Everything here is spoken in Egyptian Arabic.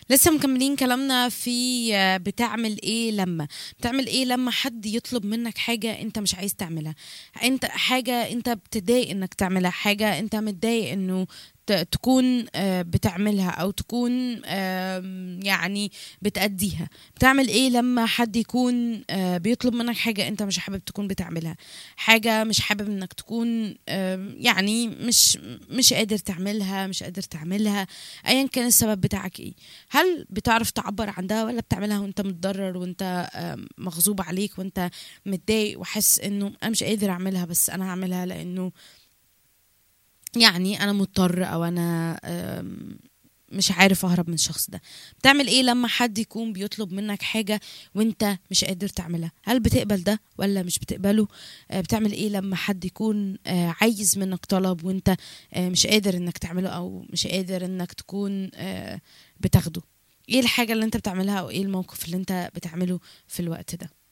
لسه مكملين كلامنا في آه، بتعمل ايه لما بتعمل ايه لما حد يطلب منك حاجة انت مش عايز تعملها انت حاجة انت بتضايق انك تعملها حاجة انت متضايق انه ت- تكون آه، بتعملها او تكون آم، يعني بتأديها بتعمل ايه لما حد يكون آه، بيطلب منك حاجة انت مش حابب تكون بتعملها حاجة مش حابب انك تكون آم، يعني مش مش قادر تعملها مش قادر تعملها ايا كان السبب بتاعك ايه هل بتعرف تعبر عن ده ولا بتعملها وانت متضرر وانت آم، مغصوب عليك وانت متضايق وحاسس انه انا مش قادر اعملها بس انا هعملها لانه يعني انا مضطر او انا آم، مش عارف اهرب من الشخص ده بتعمل ايه لما حد يكون بيطلب منك حاجة وانت مش قادر تعملها هل بتقبل ده ولا مش بتقبله آه، بتعمل ايه لما حد يكون آه، عايز منك طلب وانت آه، مش قادر انك تعمله او مش قادر انك تكون آه، بتاخده ايه الحاجة اللي انت بتعملها او ايه الموقف اللي انت بتعمله في الوقت ده